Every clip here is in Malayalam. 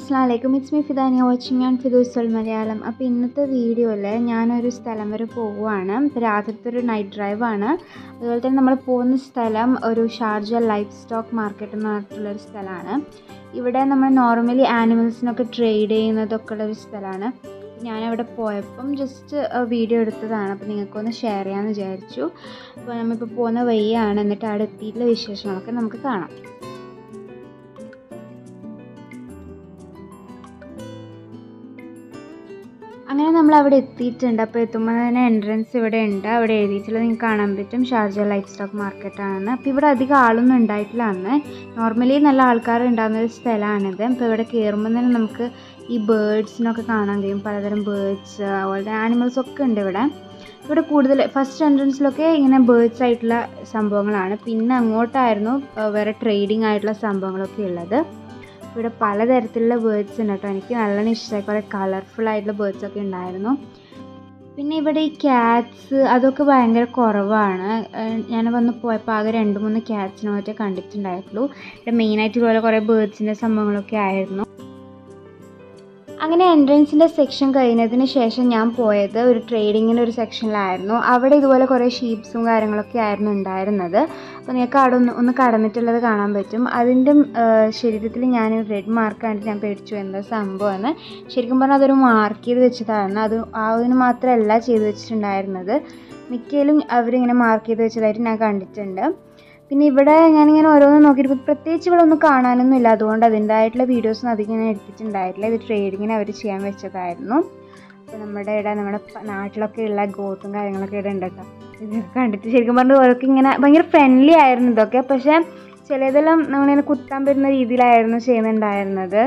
അസ്സാം വലൈക്കും it's me Fidaniya watching on ഫിദൂസൽ മലയാളം അപ്പോൾ ഇന്നത്തെ വീഡിയോയിൽ ഞാനൊരു സ്ഥലം വരെ പോവുകയാണ് ഇപ്പോൾ രാത്രിത്തെ ഒരു നൈറ്റ് ഡ്രൈവാണ് അതുപോലെ തന്നെ നമ്മൾ പോകുന്ന സ്ഥലം ഒരു ഷാർജ ലൈഫ് സ്റ്റോക്ക് മാർക്കറ്റ് എന്ന് പറഞ്ഞിട്ടുള്ളൊരു സ്ഥലമാണ് ഇവിടെ നമ്മൾ നോർമലി ആനിമൽസിനൊക്കെ ട്രേഡ് ചെയ്യുന്നതൊക്കെ ഉള്ളൊരു സ്ഥലമാണ് ഞാനവിടെ പോയപ്പം ജസ്റ്റ് വീഡിയോ എടുത്തതാണ് അപ്പോൾ നിങ്ങൾക്കൊന്ന് ഷെയർ ചെയ്യാമെന്ന് വിചാരിച്ചു അപ്പോൾ നമ്മളിപ്പോൾ പോകുന്ന വഴിയാണ് എന്നിട്ട് അവിടെ എത്തിയിട്ടുള്ള വിശേഷങ്ങളൊക്കെ നമുക്ക് കാണാം അങ്ങനെ നമ്മൾ അവിടെ എത്തിയിട്ടുണ്ട് അപ്പോൾ എത്തുമ്പോൾ തന്നെ എൻട്രൻസ് ഇവിടെ ഉണ്ട് അവിടെ എഴുതിയിട്ടുള്ളത് നിങ്ങൾക്ക് കാണാൻ പറ്റും ഷാർജ ലൈഫ് സ്റ്റോക്ക് മാർക്കറ്റാണ് അപ്പോൾ ഇവിടെ അധികം ആളൊന്നും ഉണ്ടായിട്ടില്ല അന്ന് നോർമലി നല്ല ആൾക്കാർ ഉണ്ടാകുന്ന ഒരു സ്ഥലമാണിത് അപ്പോൾ ഇവിടെ കയറുമ്പോൾ തന്നെ നമുക്ക് ഈ ബേഡ്സിനൊക്കെ കാണാൻ കഴിയും പലതരം ബേഡ്സ് അതുപോലെ ആനിമൽസ് ഒക്കെ ഉണ്ട് ഇവിടെ ഇവിടെ കൂടുതൽ ഫസ്റ്റ് എൻട്രൻസിലൊക്കെ ഇങ്ങനെ ബേഡ്സ് ആയിട്ടുള്ള സംഭവങ്ങളാണ് പിന്നെ അങ്ങോട്ടായിരുന്നു വേറെ ട്രേഡിംഗ് ആയിട്ടുള്ള സംഭവങ്ങളൊക്കെ ഉള്ളത് ഇവിടെ പലതരത്തിലുള്ള ബേർഡ്സ് ഉണ്ട് കേട്ടോ എനിക്ക് നല്ലോണം ഇഷ്ടമായി കുറേ കളർഫുൾ ആയിട്ടുള്ള ബേർഡ്സ് ഒക്കെ ഉണ്ടായിരുന്നു പിന്നെ ഇവിടെ ഈ ക്യാറ്റ്സ് അതൊക്കെ ഭയങ്കര കുറവാണ് ഞാൻ വന്ന് പോയപ്പോൾ ആകെ രണ്ട് മൂന്ന് ക്യാറ്റ്സിനെ മറ്റേ കണ്ടിട്ടുണ്ടായിട്ടുള്ളൂ ഇവിടെ മെയിനായിട്ട് ഇതുപോലെ കുറേ ബേർഡ്സിൻ്റെ സംഭവങ്ങളൊക്കെ ആയിരുന്നു അങ്ങനെ എൻട്രൻസിൻ്റെ സെക്ഷൻ കഴിഞ്ഞതിന് ശേഷം ഞാൻ പോയത് ഒരു ട്രേഡിങ്ങിൻ്റെ ഒരു സെക്ഷനിലായിരുന്നു അവിടെ ഇതുപോലെ കുറേ ഷീപ്സും കാര്യങ്ങളൊക്കെ ആയിരുന്നു ഉണ്ടായിരുന്നത് അപ്പോൾ നിങ്ങൾക്ക് അവിടെ ഒന്ന് ഒന്ന് കടന്നിട്ടുള്ളത് കാണാൻ പറ്റും അതിൻ്റെ ശരീരത്തിൽ ഞാൻ റെഡ് മാർക്ക് കണ്ടിട്ട് ഞാൻ പേടിച്ചു എന്താ സംഭവമെന്ന് ശരിക്കും പറഞ്ഞാൽ അതൊരു മാർക്ക് ചെയ്ത് വെച്ചതായിരുന്നു അത് അതിന് മാത്രമല്ല ചെയ്ത് വെച്ചിട്ടുണ്ടായിരുന്നത് മിക്കയിലും അവരിങ്ങനെ മാർക്ക് ചെയ്ത് വെച്ചതായിട്ട് ഞാൻ കണ്ടിട്ടുണ്ട് പിന്നെ ഇവിടെ ഞാനിങ്ങനെ ഓരോന്ന് നോക്കിയിട്ട് പ്രത്യേകിച്ച് ഇവിടെ ഒന്നും കാണാനൊന്നും ഇല്ല അതുകൊണ്ട് അതിൻ്റെതായിട്ടുള്ള വീഡിയോസൊന്നും അധികം ഞാൻ എടുത്തിട്ടുണ്ടായിട്ടില്ല ഇത് ട്രേഡിങ്ങിന് അവർ ചെയ്യാൻ വെച്ചതായിരുന്നു അപ്പോൾ നമ്മുടെ ഇവിടെ നമ്മുടെ നാട്ടിലൊക്കെ ഉള്ള ഗോട്ടും കാര്യങ്ങളൊക്കെ ഇവിടെ ഉണ്ട് കേട്ടോ ഇതൊക്കെ കണ്ടിട്ട് ശരിക്കും പറഞ്ഞാൽ ഓരോക്കെ ഇങ്ങനെ ഭയങ്കര ഫ്രണ്ട്ലി ആയിരുന്നു ഇതൊക്കെ പക്ഷേ ചിലതെല്ലാം നമ്മളിങ്ങനെ കുത്താൻ പറ്റുന്ന രീതിയിലായിരുന്നു ചെയ്യുന്നുണ്ടായിരുന്നത്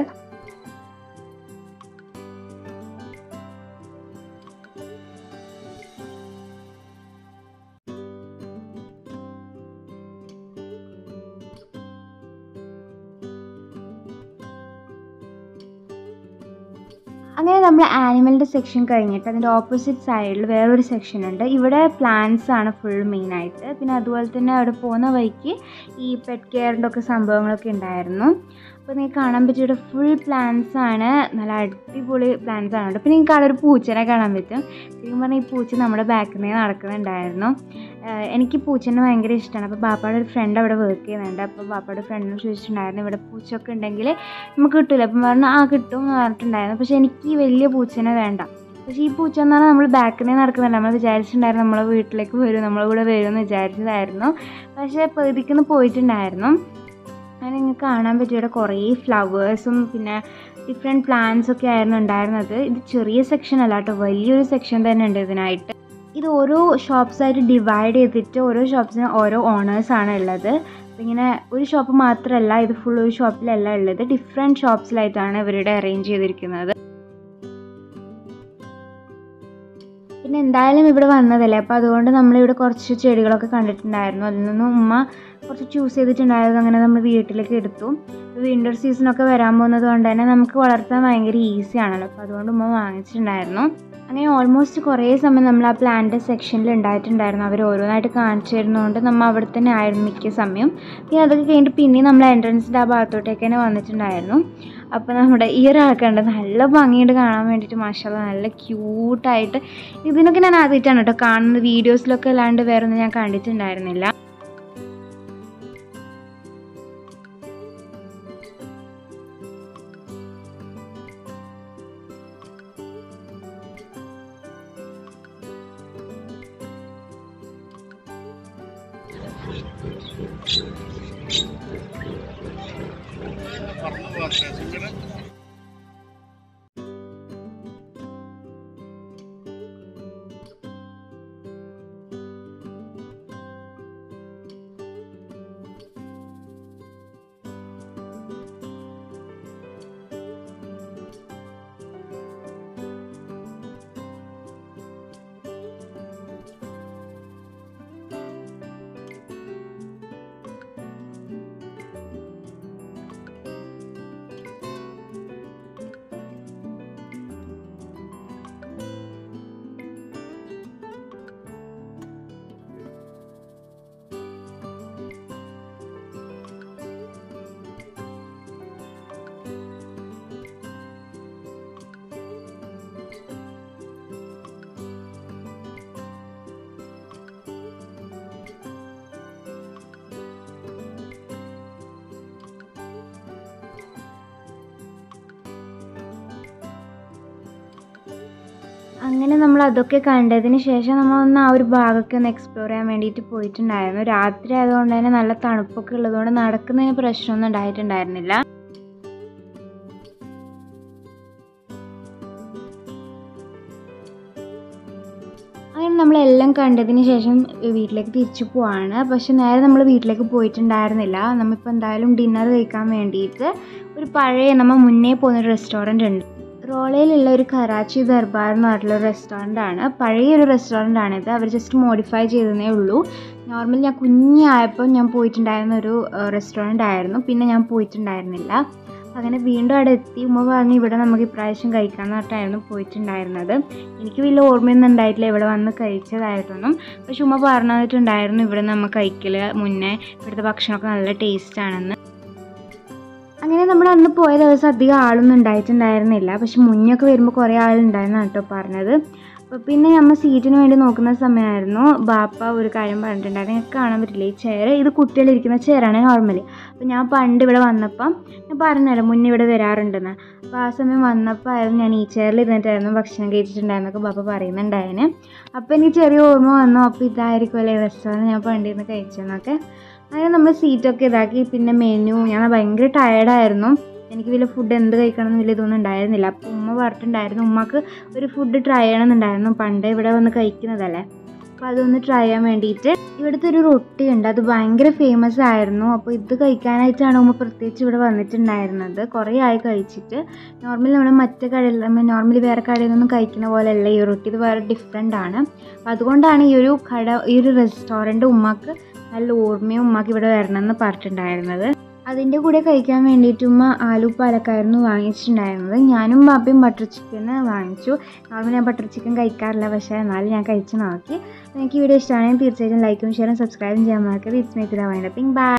അങ്ങനെ നമ്മൾ ആനിമലിൻ്റെ സെക്ഷൻ കഴിഞ്ഞിട്ട് അതിൻ്റെ ഓപ്പോസിറ്റ് സൈഡിൽ വേറൊരു സെക്ഷൻ ഉണ്ട് ഇവിടെ പ്ലാന്റ്സ് ആണ് ഫുൾ മെയിനായിട്ട് പിന്നെ അതുപോലെ തന്നെ അവിടെ പോകുന്ന വഴിക്ക് ഈ പെറ്റ് കെയറിൻ്റെ ഒക്കെ സംഭവങ്ങളൊക്കെ ഉണ്ടായിരുന്നു അപ്പോൾ നിങ്ങൾക്ക് കാണാൻ പറ്റും ഇവിടെ ഫുൾ പ്ലാന്റ്സ് ആണ് നല്ല അടിപൊളി പ്ലാന്റ്സ് ആണ് പിന്നെ നിങ്ങൾക്ക് അവിടെ ഒരു പൂച്ചനെ കാണാൻ പറ്റും ശരിക്കും പറഞ്ഞാൽ ഈ പൂച്ച നമ്മുടെ ബാക്കിൽ നിന്ന് നടക്കുന്നുണ്ടായിരുന്നു എനിക്ക് പൂച്ചനെ ഭയങ്കര ഇഷ്ടമാണ് അപ്പോൾ ബാപ്പയുടെ ഒരു ഫ്രണ്ട് അവിടെ വർക്ക് ചെയ്യുന്നുണ്ട് അപ്പോൾ ബാപ്പയുടെ ഫ്രണ്ടിനോട് ചോദിച്ചിട്ടുണ്ടായിരുന്നു ഇവിടെ പൂച്ചയൊക്കെ ഉണ്ടെങ്കിൽ നമുക്ക് കിട്ടില്ല അപ്പം പറഞ്ഞു ആ കിട്ടും എന്ന് പറഞ്ഞിട്ടുണ്ടായിരുന്നു പക്ഷേ എനിക്ക് ഈ വലിയ പൂച്ചനെ വേണ്ട പക്ഷേ ഈ പൂച്ച എന്ന് പറഞ്ഞാൽ നമ്മൾ ബാക്കിൽ നിന്ന് നടക്കുന്നുണ്ട് നമ്മൾ വിചാരിച്ചിട്ടുണ്ടായിരുന്നു നമ്മളെ വീട്ടിലേക്ക് വരും നമ്മളെ കൂടെ വരും എന്ന് വിചാരിച്ചതായിരുന്നു പക്ഷേ പേടിക്കുന്ന പോയിട്ടുണ്ടായിരുന്നു അങ്ങനെ നിങ്ങൾക്ക് കാണാൻ പറ്റും ഇവിടെ കുറേ ഫ്ലവേഴ്സും പിന്നെ ഡിഫറെൻറ്റ് പ്ലാന്റ്സ് ഒക്കെ ആയിരുന്നു ഉണ്ടായിരുന്നത് ഇത് ചെറിയ സെക്ഷൻ അല്ല കേട്ടോ വലിയൊരു സെക്ഷൻ തന്നെ ഉണ്ട് ഇതിനായിട്ട് ഇത് ഓരോ ഷോപ്സായിട്ട് ഡിവൈഡ് ചെയ്തിട്ട് ഓരോ ഷോപ്സിന് ഓരോ ഓണേഴ്സാണ് ഉള്ളത് അപ്പോൾ ഇങ്ങനെ ഒരു ഷോപ്പ് മാത്രമല്ല ഇത് ഫുൾ ഒരു ഷോപ്പിലല്ല ഉള്ളത് ഡിഫറെൻറ്റ് ഷോപ്സിലായിട്ടാണ് ഇവരുടെ അറേഞ്ച് ചെയ്തിരിക്കുന്നത് പിന്നെ എന്തായാലും ഇവിടെ വന്നതല്ലേ അപ്പോൾ അതുകൊണ്ട് നമ്മളിവിടെ കുറച്ച് ചെടികളൊക്കെ കണ്ടിട്ടുണ്ടായിരുന്നു അതിൽ നിന്നും ഉമ്മ കുറച്ച് ചൂസ് ചെയ്തിട്ടുണ്ടായിരുന്നു അങ്ങനെ നമ്മൾ വീട്ടിലേക്ക് എടുത്തു വിൻ്റർ സീസണൊക്കെ വരാൻ പോകുന്നത് കൊണ്ട് തന്നെ നമുക്ക് വളർത്താൻ ഭയങ്കര ഈസി ആണല്ലോ അപ്പോൾ അതുകൊണ്ട് ഉമ്മ വാങ്ങിച്ചിട്ടുണ്ടായിരുന്നു അങ്ങനെ ഓൾമോസ്റ്റ് കുറേ സമയം നമ്മൾ ആ പ്ലാന്റ് സെക്ഷനിൽ ഉണ്ടായിട്ടുണ്ടായിരുന്നു അവർ ഓരോന്നായിട്ട് കാണിച്ചു തരുന്നതുകൊണ്ട് നമ്മൾ അവിടെ തന്നെ ആയിരുന്നു മിക്ക സമയം പിന്നെ അതൊക്കെ കഴിഞ്ഞിട്ട് പിന്നെയും നമ്മൾ എൻട്രൻസിൻ്റെ ആ ഭാഗത്തോട്ടേക്ക് തന്നെ വന്നിട്ടുണ്ടായിരുന്നു അപ്പോൾ നമ്മുടെ ഈ ഒരാൾക്കുണ്ട് നല്ല ഭംഗിയുണ്ട് കാണാൻ വേണ്ടിയിട്ട് മാഷാല്ല നല്ല ക്യൂട്ടായിട്ട് ഇതിനൊക്കെ ഞാൻ ആദ്യമായിട്ടാണ് കേട്ടോ കാണുന്നത് വീഡിയോസിലൊക്കെ അല്ലാണ്ട് വേറെ ഒന്നും ഞാൻ കണ്ടിട്ടുണ്ടായിരുന്നില്ല അങ്ങനെ നമ്മൾ അതൊക്കെ കണ്ടതിന് ശേഷം നമ്മൾ ഒന്ന് ആ ഒരു ഭാഗമൊക്കെ ഒന്ന് എക്സ്പ്ലോർ ചെയ്യാൻ വേണ്ടിയിട്ട് പോയിട്ടുണ്ടായിരുന്നു രാത്രി ആയതുകൊണ്ട് തന്നെ നല്ല തണുപ്പൊക്കെ ഉള്ളതുകൊണ്ട് നടക്കുന്നതിന് പ്രശ്നമൊന്നും ഉണ്ടായിട്ടുണ്ടായിരുന്നില്ല അങ്ങനെ നമ്മളെല്ലാം കണ്ടതിന് ശേഷം വീട്ടിലേക്ക് തിരിച്ചു പോവാണ് പക്ഷെ നേരെ നമ്മൾ വീട്ടിലേക്ക് പോയിട്ടുണ്ടായിരുന്നില്ല നമ്മളിപ്പോൾ എന്തായാലും ഡിന്നർ കഴിക്കാൻ വേണ്ടിയിട്ട് ഒരു പഴയ നമ്മൾ മുന്നേ പോകുന്നൊരു റെസ്റ്റോറൻറ്റ് ഉണ്ട് റോളയിലുള്ള ഒരു കറാച്ചി ദർബാർ എന്ന് പറഞ്ഞിട്ടുള്ള ഒരു റെസ്റ്റോറൻ്റ് ആണ് പഴയൊരു റെസ്റ്റോറൻ്റ് ആണിത് അവർ ജസ്റ്റ് മോഡിഫൈ ചെയ്തതേ ഉള്ളൂ നോർമലി ഞാൻ കുഞ്ഞായപ്പോൾ ഞാൻ പോയിട്ടുണ്ടായിരുന്ന ഒരു റെസ്റ്റോറൻ്റ് ആയിരുന്നു പിന്നെ ഞാൻ പോയിട്ടുണ്ടായിരുന്നില്ല അങ്ങനെ വീണ്ടും അവിടെ എത്തി ഉമ്മ പറഞ്ഞു ഇവിടെ നമുക്ക് ഇപ്രാവശ്യം കഴിക്കാമെന്ന് പറഞ്ഞിട്ടായിരുന്നു പോയിട്ടുണ്ടായിരുന്നത് എനിക്ക് വലിയ ഓർമ്മയൊന്നും ഉണ്ടായിട്ടില്ല ഇവിടെ വന്ന് കഴിച്ചതായിട്ടൊന്നും പക്ഷെ ഉമ്മ പറഞ്ഞിട്ടുണ്ടായിരുന്നു ഇവിടെ നമ്മൾ കഴിക്കൽ മുന്നേ ഇവിടുത്തെ ഭക്ഷണമൊക്കെ നല്ല ടേസ്റ്റ് ആണെന്ന് അങ്ങനെ നമ്മൾ അന്ന് പോയ ദിവസം അധികം ആളൊന്നും ഉണ്ടായിട്ടുണ്ടായിരുന്നില്ല പക്ഷെ മുന്നൊക്കെ വരുമ്പോൾ കുറേ ആളുണ്ടായിരുന്നു കേട്ടോ പറഞ്ഞത് അപ്പോൾ പിന്നെ നമ്മൾ സീറ്റിന് വേണ്ടി നോക്കുന്ന സമയമായിരുന്നു ബാപ്പ ഒരു കാര്യം പറഞ്ഞിട്ടുണ്ടായിരുന്നു എനിക്ക് കാണാൻ പറ്റില്ല ഈ ചെയർ ഇത് കുട്ടികളിരിക്കുന്ന ചെയറാണ് നോർമലി അപ്പോൾ ഞാൻ പണ്ട് ഇവിടെ വന്നപ്പം ഞാൻ പറഞ്ഞല്ലോ മുന്നേ ഇവിടെ വരാറുണ്ടെന്ന് അപ്പോൾ ആ സമയം വന്നപ്പോൾ ആയിരുന്നു ഞാൻ ഈ ചെയറിൽ ഇരുന്നിട്ടായിരുന്നു ഭക്ഷണം കഴിച്ചിട്ടുണ്ടായിരുന്നൊക്കെ ബാപ്പ പറയുന്നുണ്ടായിരുന്നു അപ്പോൾ എനിക്ക് ചെറിയ ഓർമ്മ വന്നു അപ്പോൾ ഇതായിരിക്കുമല്ലേ റെസ്റ്റോറൻറ്റ് ഞാൻ പണ്ടിരുന്ന് കഴിച്ചതെന്നൊക്കെ അങ്ങനെ നമ്മൾ സീറ്റൊക്കെ ഇതാക്കി പിന്നെ മെനു ഞാൻ ഭയങ്കര ടയർഡായിരുന്നു എനിക്ക് വലിയ ഫുഡ് എന്ത് കഴിക്കണം എന്ന് വലിയ ഇതൊന്നും ഉണ്ടായിരുന്നില്ല അപ്പോൾ ഉമ്മ പറഞ്ഞിട്ടുണ്ടായിരുന്നു ഉമ്മക്ക് ഒരു ഫുഡ് ട്രൈ ചെയ്യണമെന്നുണ്ടായിരുന്നു പണ്ട് ഇവിടെ വന്ന് കഴിക്കുന്നതല്ലേ അപ്പോൾ അതൊന്ന് ട്രൈ ചെയ്യാൻ വേണ്ടിയിട്ട് ഇവിടുത്തെ ഒരു റൊട്ടി ഉണ്ട് അത് ഭയങ്കര ഫേമസ് ആയിരുന്നു അപ്പോൾ ഇത് കഴിക്കാനായിട്ടാണ് ഉമ്മ പ്രത്യേകിച്ച് ഇവിടെ വന്നിട്ടുണ്ടായിരുന്നത് കുറേ ആയി കഴിച്ചിട്ട് നോർമലി നമ്മൾ മറ്റേ കടയിൽ നമ്മൾ നോർമലി വേറെ കടയിൽ നിന്നൊന്നും കഴിക്കുന്ന പോലെയല്ല ഈ റൊട്ടി ഇത് വേറെ ഡിഫറെൻ്റ് ആണ് അപ്പോൾ അതുകൊണ്ടാണ് ഈ ഒരു കട ഈ ഒരു റെസ്റ്റോറൻറ്റ് ഉമ്മക്ക് നല്ല ഓർമ്മയും ഉമ്മക്ക് ഇവിടെ വരണമെന്ന് പറഞ്ഞിട്ടുണ്ടായിരുന്നത് അതിൻ്റെ കൂടെ കഴിക്കാൻ വേണ്ടിയിട്ട് ഉമ്മ ആലു പാലക്കായിരുന്നു വാങ്ങിച്ചിട്ടുണ്ടായിരുന്നത് ഞാനും ബാപ്പയും ബട്ടർ ചിക്കൻ വാങ്ങിച്ചു നോർമലി ഞാൻ ബട്ടർ ചിക്കൻ കഴിക്കാറില്ല പക്ഷേ എന്നാലും ഞാൻ കഴിച്ച് നോക്കി എനിക്ക് ഈ വീഡിയോ ഇഷ്ടമാണെങ്കിൽ തീർച്ചയായിട്ടും ലൈക്കും ഷെയറും സബ്സ്ക്രൈബും ചെയ്യാൻ മറക്കരുത് ഇറ്റ്സ് മീ പിതാ വൈൻഡപ്പിംഗ് ബൈ